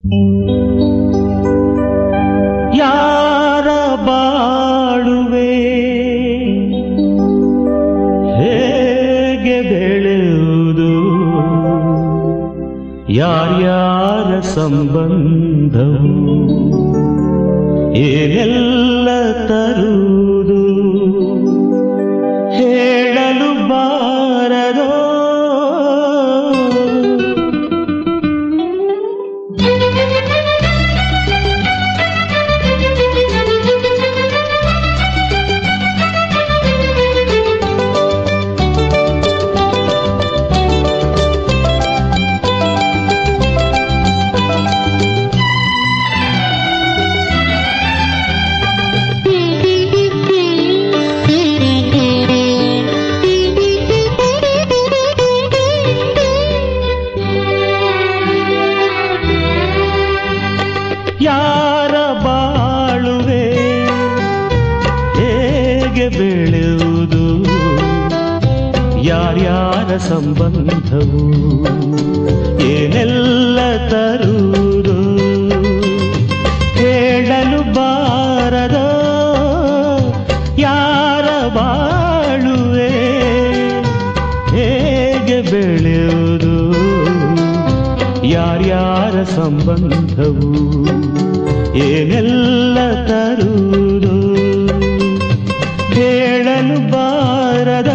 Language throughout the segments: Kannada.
ಯಾರ ಬಾಳುವೆ ಹೇಗೆ ಬೆಳೆಯುವುದು ಯಾರ್ಯಾರ ಸಂಬಂಧವು ಏನೆಲ್ಲ ತರುವುದು ಹೇಳಲು ಬಾರದೋ ಯಾರ ಬಾಳುವೆ ಹೇಗೆ ಬೆಳೆಯುವುದು ಯಾರ್ಯಾರ ಸಂಬಂಧವು ಏನೆಲ್ಲ ತರುವುದು ಹೇಳಲು ಬಾರದ ಯಾರ ಬಾಳುವೆ ಹೇಗೆ ಬೆಳೆಯುವುದು ಯಾರ್ಯಾರ ಸಂಬಂಧವು ಏನೆಲ್ಲ ತರುವುದು ಹೇಳಲು ಬಾರದ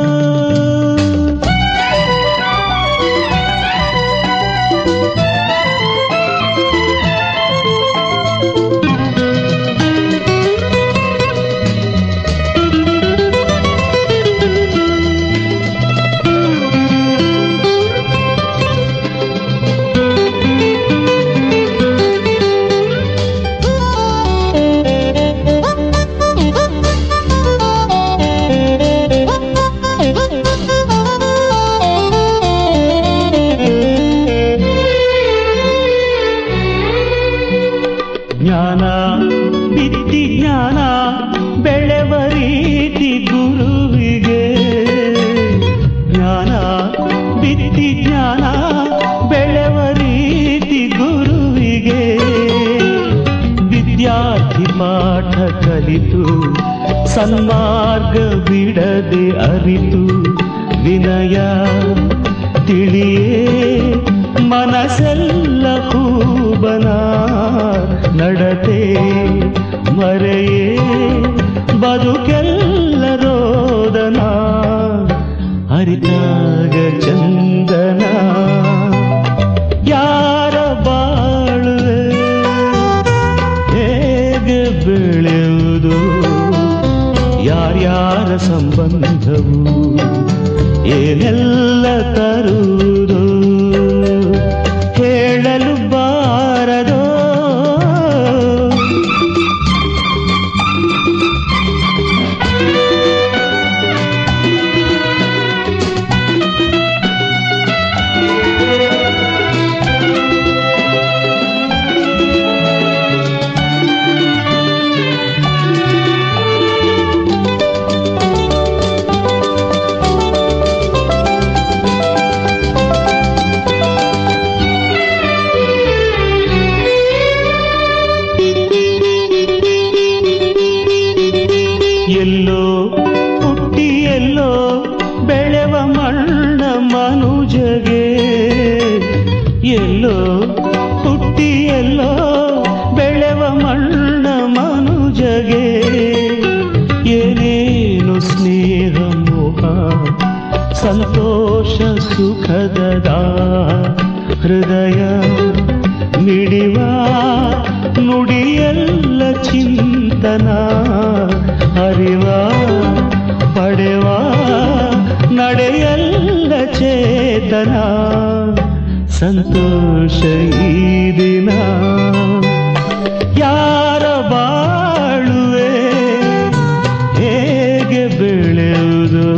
ಜ್ಞಾನ ಬಿತ್ತಿ ಜ್ಞಾನ ಬೆಳೆವ ರೀತಿ ಗುರುವಿಗೆ ಜ್ಞಾನ ಬಿತ್ತಿ ಜ್ಞಾನ ಬೆಳೆವ ರೀತಿ ಗುರುವಿಗೆ ವಿದ್ಯಾರ್ಥಿ ಪಾಠ ಕಲಿತು ಸನ್ಮಾರ್ಗ ಬಿಡದೆ ಅರಿತು ವಿನಯ ತಿಳಿಯೇ ಮನಸ್ಸೆಲ್ಲ ಕೂಬನ ನಡತೆ ಮರೆಯೇ ಬದುಕೆಲ್ಲ ರೋದನ ಹರಿದಾಗ ಚಂದನ ಯಾರ ಬಾಳುವೆ ಹೇಗೆ ಬೆಳೆಯುವುದು ಯಾರ್ಯಾರ ಸಂಬಂಧವು ಏನೆಲ್ಲ ತರುವುದು ಹೇಳಲು ಬಾರದೋ ಎಲ್ಲೋ ಹುಟ್ಟಿ ಎಲ್ಲೋ ಬೆಳೆವ ಮಣ್ಣ ಮನುಜಗೆ ಎಲ್ಲೋ ಹುಟ್ಟಿ ಎಲ್ಲೋ ಬೆಳೆವ ಮಣ್ಣ ಮನುಜಗೆ ಏನೇನು ಸ್ನೇಹ ಮೋಹ ಸಂತೋಷ ಸುಖದ ಹೃದಯ ಮಿಡಿವ ನುಡಿಯಲ್ಲ ಚಿಂತನ ಅರಿವ ಪಡೆವ ನಡೆಯಲ್ಲ ಚೇತನ ಸಂತೋಷ ಈ ದಿನ ಯಾರ ಬಾಳುವೆ ಹೇಗೆ ಬೆಳೆಯುವುದು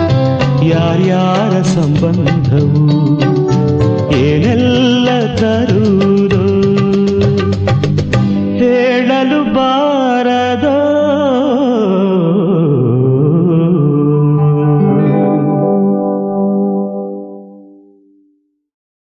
ಯಾರ್ಯಾರ ಸಂಬಂಧವು ಏನೆಲ್ಲ ತರು